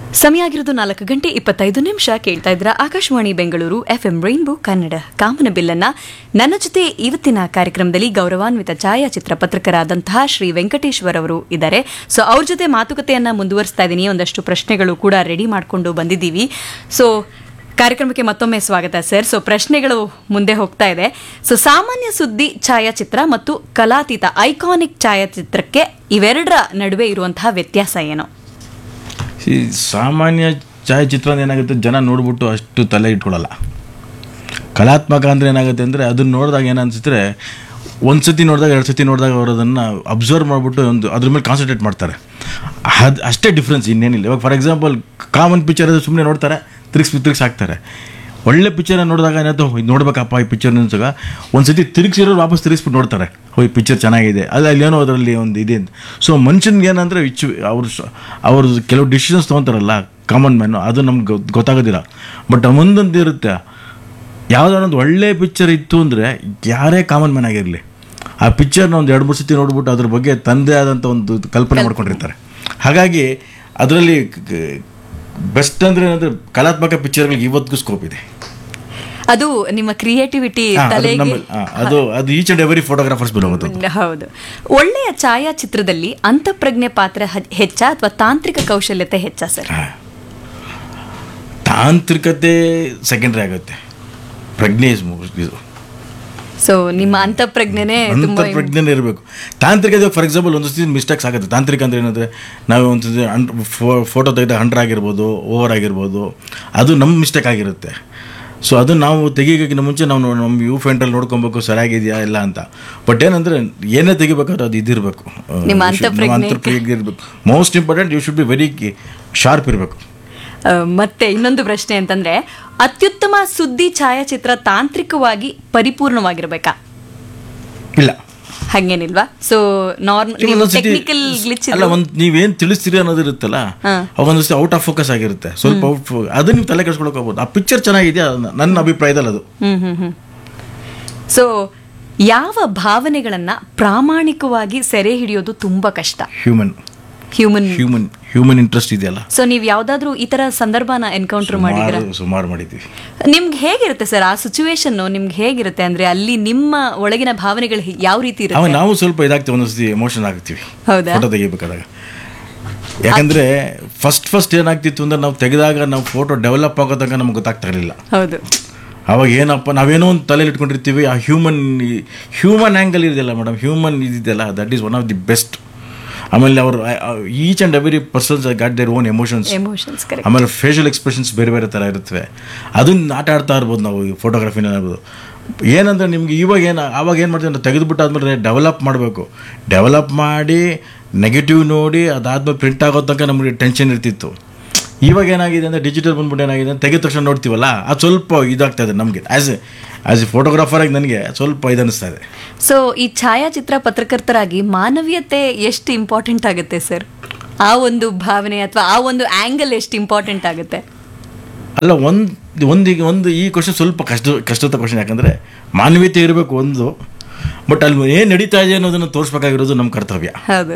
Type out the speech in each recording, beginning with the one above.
ಸಮಯ ಆಗಿರೋದು ನಾಲ್ಕು ಗಂಟೆ ಇಪ್ಪತ್ತೈದು ನಿಮಿಷ ಕೇಳ್ತಾ ಇದ್ರ ಆಕಾಶವಾಣಿ ಬೆಂಗಳೂರು ಎಫ್ಎಂ ರೈನ್ಬೋ ಕನ್ನಡ ಕಾಮನ ಬಿಲ್ಲನ್ನ ನನ್ನ ಜೊತೆ ಇವತ್ತಿನ ಕಾರ್ಯಕ್ರಮದಲ್ಲಿ ಗೌರವಾನ್ವಿತ ಛಾಯಾಚಿತ್ರ ಪತ್ರಕರಾದಂತಹ ಶ್ರೀ ವೆಂಕಟೇಶ್ವರ್ ಅವರು ಇದ್ದಾರೆ ಸೊ ಅವ್ರ ಜೊತೆ ಮಾತುಕತೆಯನ್ನ ಮುಂದುವರಿಸ್ತಾ ಇದ್ದೀನಿ ಒಂದಷ್ಟು ಪ್ರಶ್ನೆಗಳು ಕೂಡ ರೆಡಿ ಮಾಡ್ಕೊಂಡು ಬಂದಿದ್ದೀವಿ ಸೊ ಕಾರ್ಯಕ್ರಮಕ್ಕೆ ಮತ್ತೊಮ್ಮೆ ಸ್ವಾಗತ ಸರ್ ಸೊ ಪ್ರಶ್ನೆಗಳು ಮುಂದೆ ಹೋಗ್ತಾ ಇದೆ ಸೊ ಸಾಮಾನ್ಯ ಸುದ್ದಿ ಛಾಯಾಚಿತ್ರ ಮತ್ತು ಕಲಾತೀತ ಐಕಾನಿಕ್ ಛಾಯಾಚಿತ್ರಕ್ಕೆ ಇವೆರಡರ ನಡುವೆ ಇರುವಂತಹ ವ್ಯತ್ಯಾಸ ಏನು ಈ ಸಾಮಾನ್ಯ ಛಾಯಾಚಿತ್ರ ಏನಾಗುತ್ತೆ ಜನ ನೋಡ್ಬಿಟ್ಟು ಅಷ್ಟು ತಲೆ ಇಟ್ಕೊಳ್ಳಲ್ಲ ಕಲಾತ್ಮಕ ಅಂದರೆ ಏನಾಗುತ್ತೆ ಅಂದರೆ ಅದನ್ನ ನೋಡಿದಾಗ ಏನು ಅನ್ಸಿದ್ರೆ ಒಂದು ಸತಿ ನೋಡಿದಾಗ ಎರಡು ಸತಿ ನೋಡಿದಾಗ ಅವರು ಅದನ್ನು ಅಬ್ಸರ್ವ್ ಮಾಡಿಬಿಟ್ಟು ಒಂದು ಅದ್ರ ಮೇಲೆ ಕಾನ್ಸಂಟ್ರೇಟ್ ಮಾಡ್ತಾರೆ ಅದು ಅಷ್ಟೇ ಡಿಫ್ರೆನ್ಸ್ ಇನ್ನೇನಿಲ್ಲ ಇವಾಗ ಫಾರ್ ಎಕ್ಸಾಂಪಲ್ ಕಾಮನ್ ಪಿಕ್ಚರ್ ಅದು ಸುಮ್ಮನೆ ನೋಡ್ತಾರೆ ತಿರುಗಿಸಿ ತಿರುಗಿಸಿ ಹಾಕ್ತಾರೆ ಒಳ್ಳೆ ಪಿಕ್ಚರ್ನ ನೋಡಿದಾಗ ಏನಾಯ್ತು ಇದು ನೋಡ್ಬೇಕಪ್ಪ ಈ ಪಿಕ್ಚರ್ ಅನ್ಸಾಗ ಒಂದು ಸತಿ ತಿರುಗಿಸಿರೋರು ವಾಪಸ್ ತಿರುಗಿಸ್ಬಿಟ್ಟು ನೋಡ್ತಾರೆ ಓ ಈ ಪಿಕ್ಚರ್ ಚೆನ್ನಾಗಿದೆ ಅಲ್ಲ ಅಲ್ಲೇನೋ ಅದರಲ್ಲಿ ಒಂದು ಇದೆ ಅಂತ ಸೊ ಮನುಷ್ಯನ್ಗೆ ಏನಂದರೆ ಇಚ್ಚು ಅವ್ರು ಸ- ಅವ್ರದ್ದು ಕೆಲವು ಡಿಸಿಷನ್ಸ್ ತೊಗೊತಾರಲ್ಲ ಕಾಮನ್ ಮ್ಯಾನು ಅದು ನಮ್ಗೆ ಗೊತ್ತಾಗೋದಿಲ್ಲ ಬಟ್ ಮುಂದೊಂದು ಇರುತ್ತೆ ಯಾವುದಾದ್ರು ಒಂದು ಒಳ್ಳೆ ಪಿಕ್ಚರ್ ಇತ್ತು ಅಂದರೆ ಯಾರೇ ಕಾಮನ್ ಮ್ಯಾನ್ ಆಗಿರಲಿ ಆ ಪಿಕ್ಚರ್ನ ಒಂದು ಎರಡು ಮೂರು ಸತಿ ನೋಡ್ಬಿಟ್ಟು ಅದ್ರ ಬಗ್ಗೆ ತಂದೆ ಆದಂಥ ಒಂದು ಕಲ್ಪನೆ ಮಾಡ್ಕೊಂಡಿರ್ತಾರೆ ಹಾಗಾಗಿ ಅದರಲ್ಲಿ ಬೆಸ್ಟ್ ಅಂದರೆ ಏನಂದರೆ ಕಲಾತ್ಮಕ ಪಿಕ್ಚರ್ಗಳಿಗೆ ಇವತ್ತಿಗೂ ಸ್ಕೋಪ್ ಇದೆ ಅದು ನಿಮ್ಮ ಕ್ರಿಯೇಟಿವಿಟಿ ಹಾ, ಅದು ತಲೆಗೆ ನಮ್ಮ- ಹಾ, ಅದು ಅದು ಈಚ್ ಅಂಡ್ ಎವರಿ ಫೋಟೋಗ್ರಾಫರ್ಸ್ ಬಿಡೋದು ಹೌದು ಒಳ್ಳೆಯ ಛಾಯಾಚಿತ್ರದಲ್ಲಿ ಅಂತಃಪ್ರಜ್ಞೆ ಪಾತ್ರ ಹ- ಹೆಚ್ಚಾ ಅಥವಾ ತಾಂತ್ರಿಕ ಕೌಶಲ್ಯತೆ ಹೆಚ್ಚಾ ಸರ್ ತಾಂತ್ರಿಕತೆ ಸೆಕೆಂಡ್ರಿ ಆಗುತ್ತೆ ಪ್ರಜ್ಞೆ is more- ಇದು ಸೊ ನಿಮ್ಮ ಅಂತಃಪ್ರಜ್ಞೆನೇ ತುಂಬಾ ಪ್ರಜ್ಞೆ ಇರಬೇಕು ತಾಂತ್ರಿಕತೆ ಫಾರ್ ಎಕ್ಸಾಂಪಲ್ ಒಂದು ಸತಿ ಮಿಸ್ಟೇಕ್ಸ್ ಆಗುತ್ತೆ ತಾಂತ್ರಿಕ ಅಂದ್ರೆ ಏನಂದರೆ ನಾವು ಒಂದು ಸತಿ ಅಂಡ್ ಫೋಟೋ ತೆಗೆದ ಹಂಡ್ರ್ ಆಗಿರ್ಬೋದು ಓವರ್ ಆಗಿರ್ಬೋದು ಅದು ನಮ್ಮ ಮಿಸ್ಟೇಕ್ ಆಗಿರುತ್ತೆ ಸೊ ಅದು ನಾವು ತೆಗಿಯೋಕ್ಕಿಂತ ಮುಂಚೆ ನಾವು ನೋ- ನಮ್ಮ ಯೂ ಫೆಂಟ್ರಲ್ಲಿ ನೋಡ್ಕೊಬೇಕು ಸರಿಯಾಗಿದೆಯಾ ಇಲ್ಲ ಅಂತ ಬಟ್ ಏನಂದರೆ ಏನೇ ತೆಗಿಬೇಕಾದ್ರೆ ಅದು ಇದಿರಬೇಕು ನಿಮ್ಮ ಅಂತಃಪ್ರಜ್ಞೆ. ಅಂತರ್ಪ್ರಜ್ಞೆ ಇರಬೇಕು most important you should be very sharp ಇರಬೇಕು ಆ, ಮತ್ತೆ ಇನ್ನೊಂದು ಪ್ರಶ್ನೆ ಅಂತಂದ್ರೆ ಅತ್ಯುತ್ತಮ ಸುದ್ದಿ ಛಾಯಾಚಿತ್ರ ತಾಂತ್ರಿಕವಾಗಿ ಪರಿಪೂರ್ಣವಾಗಿರ್ಬೇಕಾ ಇಲ್ಲ ಹಂಗೇನಿಲ್ವಾ ಸೊ ನಾರ್ಮಲ್ ಒಂದೊಂದ್ಸತಿ- ಟೆಕ್ನಿಕಲ್ ಗ್ಲಿಚ್ ಅಲ್ಲ ಒಂದು ನೀವೇನು ತಿಳಿಸ್ತೀರಿ ಅನ್ನೋದು ಇರುತ್ತಲ್ಲ ಹಾ. ಅವಾಗ ಔಟ್ ಆಫ್ ಫೋಕಸ್ ಆಗಿರುತ್ತೆ ಸ್ವಲ್ಪ ಔಟ್ ಅದು ನೀವು ತಲೆ ಕೆಡ್ಸ್ಕೊಳಕ್ ಹೋಗ್ಬೋದು ಆ ಪಿಕ್ಚರ್ ಚೆನ್ನಾಗಿದೆಯಾ ಅದನ್ನ- ನನ್ನ ಅಭಿಪ್ರಾಯದಲ್ಲಿ ಅದು ಹ್ಮ್ ಹ್ಮ್ ಹ್ಮ್ ಸೊ ಯಾವ ಭಾವನೆಗಳನ್ನ ಪ್ರಾಮಾಣಿಕವಾಗಿ ಸೆರೆ ಹಿಡಿಯೋದು ತುಂಬಾ ಕಷ್ಟ human human human human interest ಇದೆಯಲ್ಲ ಸೊ ನೀವು ಯಾವ್ದಾದ್ರು ಈ ತರ ಸಂದರ್ಭನ ಎನ್ಕೌಂಟರ್ ಮಾಡಿದಿರಾ ಸುಮಾರು ಸುಮಾರು ಮಾಡಿದ್ದೀವಿ ನಿಮ್ಗೆ ಹೇಗಿರುತ್ತೆ ಸರ್ ಆ ಸಿಚುವೇಶನ್ ನಿಮ್ಗೆ ಹೇಗಿರುತ್ತೆ ಅಂದ್ರೆ ಅಲ್ಲಿ ನಿಮ್ಮ ಒಳಗಿನ ಭಾವನೆಗಳು ಹೆ- ಯಾವ ರೀತಿ ಅವಾಗ ಇರುತ್ತೆ ನಾವು ಸ್ವಲ್ಪ ಇದಾಗ್ತೀವಿ ಒಂದೊಂದ್ಸತಿ ಎಮೋಷನ್ ಆಗ್ತೀವಿ ಹೌದಾ? ಫೋಟೋ ತೆಗಿಬೇಕಾದಾಗ ಯಾಕಂದ್ರೆ ಫಸ್ಟ್ ಫಸ್ಟ್ ಏನಾಗ್ತಿತ್ತು ಅಂದ್ರೆ ನಾವು ತೆಗೆದಾಗ ನಾವು ಫೋಟೋ ಡೆವಲಪ್ ಆಗೋ ತನಕ ನಮ್ಗೆ ಗೊತ್ತಾಗ್ತಾ ಇರಲಿಲ್ಲ ಹೌದು ಅವಾಗ ಏನಪ್ಪ ನಾವೇನೋ ಒಂದು ತಲೆಯಲ್ಲಿ ಇಟ್ಕೊಂಡಿರ್ತೀವಿ ಆ ಹ್ಯೂಮನ್ ಹ್ಯೂಮನ್ ಆ್ಯಂಗಲ್ ಇದೆಯಲ್ಲ ಮೇಡಮ್ ಹ್ಯೂಮನ್ ಇದೆಯಲ್ಲ that is one of the best ಆಮೇಲೆ ಅವರು each and every persons got their own emotions emotions correct ಆಮೇಲೆ ಫೇಶಿಯಲ್ ಎಕ್ಸ್ಪ್ರೆಷನ್ಸ್ ಬೇರೆ ಬೇರೆ ಥರ ಇರುತ್ತವೆ ಅದನ್ನ ಆಟ ಆಡ್ತಾ ಇರ್ಬೋದು ನಾವು ಈ ಫೋಟೋಗ್ರಫಿನಲ್ಲಿ ಇರ್ಬೋದು ಏನಂದ್ರೆ ನಿಮ್ಗೆ ಇವಾಗ ಏನು ಆವಾಗ ಏನು ಮಾಡ್ತೀವಿ ಅಂದ್ರೆ ತೆಗೆದುಬಿಟ್ಟಾದ್ಮೇಲೆ ಡೆವಲಪ್ ಮಾಡಬೇಕು ಡೆವಲಪ್ ಮಾಡಿ ನೆಗೆಟಿವ್ ನೋಡಿ ಅದಾದ್ಮೇಲೆ ಪ್ರಿಂಟ್ ಆಗೋ ತನಕ ನಮಗೆ ಟೆನ್ಷನ್ ಇರ್ತಿತ್ತು ಇವಾಗ ಏನಾಗಿದೆ ಅಂದರೆ ಡಿಜಿಟಲ್ ಬಂದ್ಬಿಟ್ಟು ಏನಾಗಿದೆ ಅಂತ ತೆಗೆದ ತಕ್ಷಣ ನೋಡ್ತೀವಲ್ಲ ಅದು ಸ್ವಲ್ಪ ಇದಾಗ್ತಾ ಇದೆ ನಮಗೆ ಆ್ಯಸ್ ಎ ಆ್ಯಸ್ ಎ ಫೋಟೋಗ್ರಾಫರಾಗಿ ನನಗೆ ಸ್ವಲ್ಪ ಇದನ್ನಿಸ್ತಾ ಇದೆ ಸೊ ಈ ಛಾಯಾಚಿತ್ರ ಪತ್ರಕರ್ತರಾಗಿ ಮಾನವೀಯತೆ ಎಷ್ಟು ಇಂಪಾರ್ಟೆಂಟ್ ಆಗುತ್ತೆ ಸರ್ ಆ ಒಂದು ಭಾವನೆ ಅಥವಾ ಆ ಒಂದು ಆಂಗಲ್ ಎಷ್ಟು ಇಂಪಾರ್ಟೆಂಟ್ ಆಗುತ್ತೆ ಅಲ್ಲ ಒಂದು ಒಂದೀಗ ಒಂದು ಈ ಕ್ವಶನ್ ಸ್ವಲ್ಪ ಕಷ್ಟ ಕಷ್ಟದ ಕ್ವಶನ್ ಯಾಕಂದರೆ ಮಾನವೀಯತೆ ಇರಬೇಕು ಒಂದು ಬಟ್ ಅಲ್ಲಿ ಏನು ನಡೀತಾ ಇದೆ ಅನ್ನೋದನ್ನು ತೋರಿಸ್ಬೇಕಾಗಿರೋದು ನಮ್ಮ ಕರ್ತವ್ಯ ಹೌದು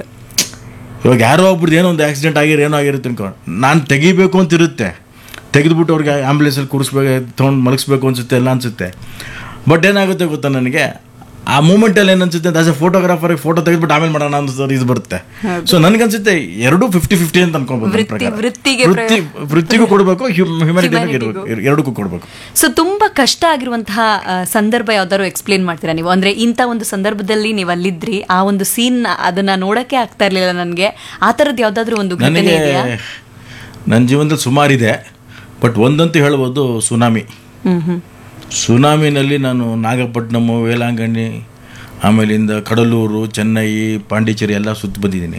ಇವಾಗ ಯಾರೋ ಒಬ್ರದ್ದು ಏನೋ ಒಂದು ಆಕ್ಸಿಡೆಂಟ್ ಆಗಿರೋ ಏನೋ ಆಗಿರುತ್ತೆ ಅನ್ಕೊಂಡು ನಾನು ತೆಗಿಬೇಕು ಅಂತ ಇರುತ್ತೆ ತೆಗೆದುಬಿಟ್ಟು ಅವ್ರಿಗೆ ಆ್ಯಂಬುಲೆನ್ಸಲ್ಲಿ ಕೂರಿಸ್ಬೇಕು ತೊಗೊಂಡು ಮಲಗಿಸ್ಬೇಕು ಅನ್ಸುತ್ತೆ ಎಲ್ಲ ಅನಿಸುತ್ತೆ ಬಟ್ ಏನಾಗುತ್ತೆ ಗೊತ್ತಾ ನನಗೆ ಆ ಮೂಮೆಂಟಲ್ಲಿ ಏನು ಅನ್ಸುತ್ತೆ ಆಸ್ ಎ ಫೋಟೋಗ್ರಾಫರಿಗೆ ಫೋಟೋ ತೆಗೆದ್ಬಿಟ್ಟು ಆಮೇಲೆ ಮಾಡೋಣ ಅನ್ನೋದು ಇದು ಬರುತ್ತೆ ಸೊ ನನಗನ್ಸುತ್ತೆ ಎರಡೂ ಫಿಫ್ಟಿ ಫಿಫ್ಟಿ ಅಂತ ಅನ್ಕೊಬೋದು ನನ್ನ ವೃತ್ತಿ- ಪ್ರಕಾರ. ವೃತ್ತಿಗೆ ವೃತ್ತಿ ವೃತ್ತಿಗೂ ಕೊಡಬೇಕು ಹ್ಯೂಮ್ಯಾನಿಟಿಗೂ Humanityಗೂ. ಇರಬೇಕು ಎರಡಕ್ಕೂ ಕೊಡಬೇಕು ಸೊ ತುಂಬಾ ಕಷ್ಟ ಆಗಿರುವಂತಹ ಆ, ಸಂದರ್ಭ ಯಾವ್ದಾದ್ರು ಎಕ್ಸ್ಪ್ಲೇನ್ ಮಾಡ್ತೀರಾ ನೀವು ಅಂದ್ರೆ ಇಂಥ ಒಂದು ಸಂದರ್ಭದಲ್ಲಿ ನೀವು ಅಲ್ಲಿದ್ರಿ ಆ ಒಂದು ಸೀನ್ ಅದನ್ನ ನೋಡಕ್ಕೆ ಆಗ್ತಾ ಇರ್ಲಿಲ್ಲ ನನಗೆ ಆ ಥರದ್ದು ಯಾವ್ದಾದ್ರು ಒಂದು ಘಟನೆ ನನಗೆ ಇದೆಯಾ ನನ್ನ ಜೀವನದಲ್ಲಿ ಸುಮಾರಿದೆ ಬಟ್ ಒಂದಂತೂ ಹೇಳ್ಬೋದು ಸುನಾಮಿ ಹ್ಮ್ ಹ್ಮ್ ಸುನಾಮಿನಲ್ಲಿ ನಾನು ನಾಗಪಟ್ಟಣಮ್ ವೇಲಾಂಗಣ್ಣಿ ಆಮೇಲಿಂದ ಕಡಲೂರು ಚೆನ್ನೈ ಪಾಂಡಿಚೇರಿ ಎಲ್ಲ ಸುತ್ತ ಬಂದಿದ್ದೀನಿ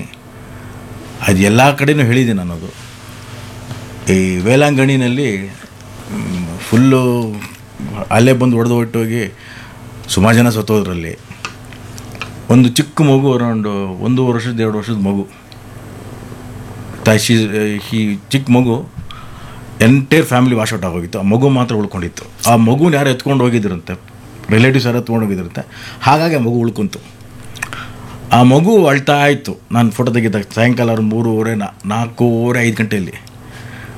ಅದು ಎಲ್ಲ ಕಡೆನೂ ಹೇಳಿದ್ದೀನಿ ನಾನು ಅದು ಈ ವೇಲಾಂಗಣ್ಣಿನಲ್ಲಿ ಫುಲ್ಲು ಅಲ್ಲೇ ಬಂದು ಹೊಡೆದು ಹೊಟ್ಟೋಗಿ ಸುಮಾರು ಜನ ಸತ್ತೋದ್ರಲ್ಲಿ ಒಂದು ಚಿಕ್ಕ ಮಗು ಅರೌಂಡು ಒಂದು ವರ್ಷದ ಎರಡು ವರ್ಷದ ಮಗು ತಾಯಿ ಶಿ ಈ ಚಿಕ್ಕ ಮಗು ಎಂಟೈರ್ ಫ್ಯಾಮಿಲಿ ವಾಶ್ ಔಟ್ ಆಗೋಗಿತ್ತು ಆ ಮಗು ಮಾತ್ರ ಉಳ್ಕೊಂಡಿತ್ತು ಆ ಮಗುನ ಯಾರು ಎತ್ಕೊಂಡು ಹೋಗಿದ್ರಂತೆ ರಿಲೇಟಿವ್ಸ್ ಯಾರು ಎತ್ಕೊಂಡು ಹೋಗಿದ್ರಂತೆ ಹಾಗಾಗಿ ಆ ಮಗು ಉಳ್ಕೊಂತು ಆ ಮಗು ಅಳ್ತಾ ಇತ್ತು ನಾನು ಫೋಟೋ ತೆಗಿದಾಗ ಸಾಯಂಕಾಲ ಅವ್ರು ಮೂರುವರೆ ನಾ ನಾಲ್ಕೂವರೆ ಐದು ಗಂಟೆಯಲ್ಲಿ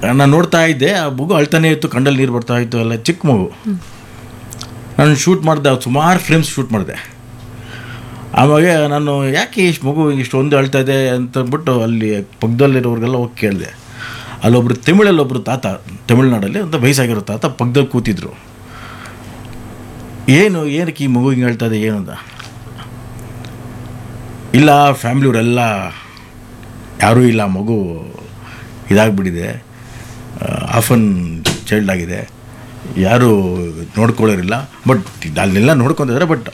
ನಾನು ನೋಡ್ತಾ ಇದ್ದೆ ಆ ಮಗು ಅಳ್ತಾನೆ ಇತ್ತು ಕಣ್ಣಲ್ಲಿ ನೀರು ಬರ್ತಾ ಇತ್ತು ಎಲ್ಲ ಚಿಕ್ಕ ಮಗು ನಾನು ಶೂಟ್ ಮಾಡಿದೆ ಸುಮಾರು ಫ್ರೇಮ್ಸ್ ಶೂಟ್ ಮಾಡಿದೆ ಆವಾಗ ನಾನು ಯಾಕೆ ಇಷ್ಟು ಮಗು ಇಷ್ಟೊಂದು ಅಳ್ತಾ ಇದೆ ಅಂತಂದ್ಬಿಟ್ಟು ಅಲ್ಲಿ ಪಕ್ಕದಲ್ಲಿರೋರಿಗೆಲ್ಲ ಹೋಗಿ ಕೇಳಿದೆ ಅಲ್ಲೊಬ್ರು ತಮಿಳಲ್ಲಿ ಒಬ್ಬರು ತಾತ ತಮಿಳ್ನಾಡಲ್ಲಿ ಅಂತ ವಯಸ್ಸಾಗಿರೋ ತಾತ ಪಕ್ಕದಲ್ಲಿ ಕೂತಿದ್ರು ಏನು ಏನಕ್ಕೆ ಈ ಮಗು ಹಿಂಗೆ ಹೇಳ್ತಾ ಇದೆ ಏನು ಅಂತ ಇಲ್ಲ ಫ್ಯಾಮ್ಲಿಯವರೆಲ್ಲ ಯಾರೂ ಇಲ್ಲ ಮಗು ಇದಾಗ್ಬಿಟ್ಟಿದೆ ಆಫನ್ ಚೈಲ್ಡ್ ಆಗಿದೆ ಯಾರು ನೋಡ್ಕೊಳ್ಳೋರಿಲ್ಲ ಬಟ್ ಅಲ್ಲೆಲ್ಲ ನೋಡ್ಕೊತಿದ್ದಾರೆ ಬಟ್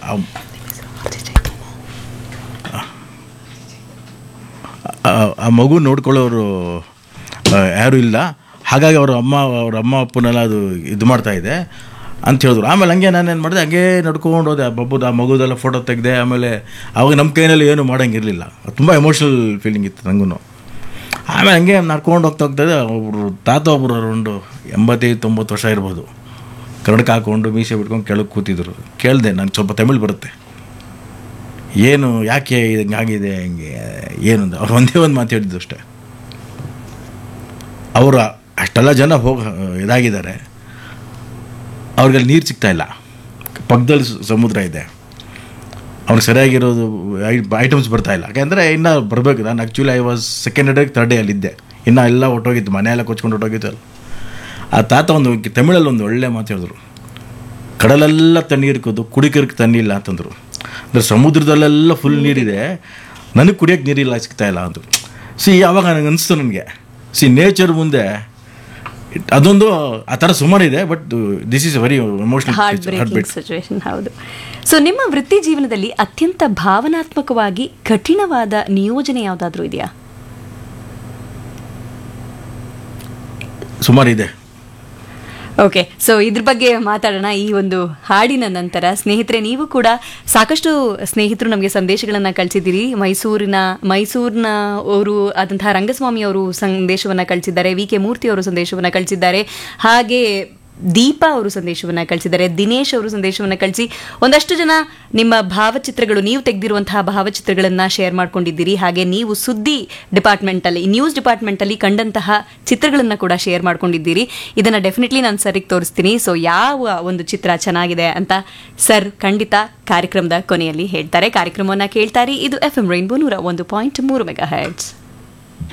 ಆ ಮಗು ನೋಡ್ಕೊಳ್ಳೋರು ಆ, ಯಾರೂ ಇಲ್ಲ ಹಾಗಾಗಿ ಅವ್ರ ಅಮ್ಮ ಅವ್ರ ಅಮ್ಮ ಅಪ್ಪನೆಲ್ಲ ಅದು ಇದು ಮಾಡ್ತಾ ಇದೆ ಅಂತ ಹೇಳಿದ್ರು ಆಮೇಲೆ ಹಂಗೆ ನಾನೇನು ಮಾಡಿದೆ ಹಂಗೆ ನಡ್ಕೊಂಡು ಹೋದೆ ಆ ಬಬ್ಬುದು ಆ ಮಗುದೆಲ್ಲ ಫೋಟೋ ತೆಗೆದೆ ಆಮೇಲೆ ಅವಾಗ ನಮ್ಮ ಕೈನಲ್ಲಿ ಏನು ಮಾಡೋಂಗಿರಲಿಲ್ಲ ತುಂಬ ಎಮೋಷ್ನಲ್ ಫೀಲಿಂಗ್ ಇತ್ತು ನನಗೂ ಆಮೇಲೆ ಹಂಗೆ ನಡ್ಕೊಂಡು ಹೋಗ್ತಾ ಹೋಗ್ತಾ ಇದ್ದೆ ಒಬ್ಬರು ತಾತ ಒಬ್ಬರು ಒಂದು ಎಂಬತ್ತೈದು ತೊಂಬತ್ತು ವರ್ಷ ಇರ್ಬೋದು ಕನ್ನಡಕ್ಕೆ ಹಾಕ್ಕೊಂಡು ಮೀಸೆ ಬಿಟ್ಕೊಂಡು ಕೆಳಗೆ ಕೂತಿದ್ರು ಕೇಳಿದೆ ನಂಗೆ ಸ್ವಲ್ಪ ತಮಿಳ್ ಬರುತ್ತೆ ಏನು ಯಾಕೆ ಹಿಂಗೆ ಆಗಿದೆ ಹಿಂಗೆ ಏನು ಅಂತ ಅವ್ರು ಒಂದೇ ಒಂದು ಮಾತು ಹೇಳಿದ್ದು ಅಷ್ಟೇ ಅವರ ಅಷ್ಟೆಲ್ಲ ಜನ ಹೋಗಿ ಇದಾಗಿದ್ದಾರೆ ಅವ್ರಿಗೆ ನೀರು ಸಿಗ್ತಾ ಇಲ್ಲ ಪಕ್ಕದಲ್ಲಿ ಸ- ಸಮುದ್ರ ಇದೆ ಅವ್ರಿಗೆ ಸರಿಯಾಗಿರೋದು ಐಟಮ್ಸ್ ಬರ್ತಾ ಇಲ್ಲ ಯಾಕೆಂದರೆ ಇನ್ನೂ ಬರಬೇಕು ನಾನು actually I was second day third day ಅಲ್ಲಿದ್ದೆ ಇನ್ನೂ ಎಲ್ಲ ಹೊಟ್ಟೋಗಿತ್ತು ಮನೆಯೆಲ್ಲ ಕೊಚ್ಕೊಂಡು ಹೊಟ್ಟೋಗಿತ್ತು ಅಲ್ಲ ಆ ತಾತ ಒಂದು ತಮಿಳಲ್ಲಿ ಒಂದು ಒಳ್ಳೆ ಮಾತು ಹೇಳಿದ್ರು ಕಡಲೆಲ್ಲ ತಣ್ಣೀರು ಕುದ್ದು ಕುಡಿಕರಿಗೆ ತಣ್ಣಿಲ್ಲ ಅಂತಂದರು ಅಂದರೆ ಸಮುದ್ರದಲ್ಲೆಲ್ಲ ಫುಲ್ ನೀರಿದೆ ನನಗೆ ಕುಡಿಯೋಕ್ಕೆ ನೀರಿಲ್ಲ ಸಿಗ್ತಾ ಇಲ್ಲ ಅಂದರು ಸಿ ಯಾವಾಗ ನನಗೆ ಅನಿಸ್ತು ನನಗೆ ಸಿ ನೇಚರ್ ಮುಂದೆ it- ಅದೊಂದು ಆ ಥರ ಸುಮಾರಿದೆ but this is very emotional heart breaking situation ಹೌದು ಸೊ ನಿಮ್ಮ ವೃತ್ತಿ ಜೀವನದಲ್ಲಿ ಅತ್ಯಂತ ಭಾವನಾತ್ಮಕವಾಗಿ ಕಠಿಣವಾದ ನಿಯೋಜನೆ ಯಾವುದಾದ್ರೂ ಇದೆಯಾ ಸುಮಾರಿದೆ ಓಕೆ ಸೊ ಇದ್ರ ಬಗ್ಗೆ ಮಾತಾಡೋಣ ಈ ಒಂದು ಹಾಡಿನ ನಂತರ ಸ್ನೇಹಿತರೆ ನೀವು ಕೂಡ ಸಾಕಷ್ಟು ಸ್ನೇಹಿತರು ನಮಗೆ ಸಂದೇಶಗಳನ್ನು ಕಳಿಸಿದ್ದೀರಿ ಮೈಸೂರಿನ ಮೈಸೂರಿನ ಅವರು ಆದಂತಹ ರಂಗಸ್ವಾಮಿ ಅವರು ಸಂದೇಶವನ್ನು ಕಳಿಸಿದ್ದಾರೆ ವಿ ಕೆ ಮೂರ್ತಿ ಅವರು ಸಂದೇಶವನ್ನು ಕಳಿಸಿದ್ದಾರೆ ಹಾಗೆ ದೀಪಾ ಅವರು ಸಂದೇಶವನ್ನು ಕಳಿಸಿದ್ದಾರೆ ದಿನೇಶ್ ಅವರು ಸಂದೇಶವನ್ನು ಕಳಿಸಿ ಒಂದಷ್ಟು ಜನ ನಿಮ್ಮ ಭಾವಚಿತ್ರಗಳು ನೀವು ತೆಗೆದಿರುವಂತಹ ಭಾವಚಿತ್ರಗಳನ್ನು ಶೇರ್ ಮಾಡ್ಕೊಂಡಿದ್ದೀರಿ ಹಾಗೆ ನೀವು ಸುದ್ದಿ ಡಿಪಾರ್ಟ್ಮೆಂಟಲ್ಲಿ ನ್ಯೂಸ್ ಡಿಪಾರ್ಟ್ಮೆಂಟಲ್ಲಿ ಕಂಡಂತಹ ಚಿತ್ರಗಳನ್ನು ಕೂಡ ಶೇರ್ ಮಾಡ್ಕೊಂಡಿದ್ದೀರಿ ಇದನ್ನು ಡೆಫಿನೆಟ್ಲಿ ನಾನು ಸರಿಗೆ ತೋರಿಸ್ತೀನಿ ಸೊ ಯಾವ ಒಂದು ಚಿತ್ರ ಚೆನ್ನಾಗಿದೆ ಅಂತ ಸರ್ ಖಂಡಿತ ಕಾರ್ಯಕ್ರಮದ ಕೊನೆಯಲ್ಲಿ ಹೇಳ್ತಾರೆ ಕಾರ್ಯಕ್ರಮವನ್ನು ಕೇಳ್ತಾರೆ ಇದು ಎಫ್ ಎಂ ರೈನ್ಬೋ ನೂರ ಒಂದು ಪಾಯಿಂಟ್ ಮೂರು ಮೆಗಾ ಹ್ಯಾಟ್ಸ್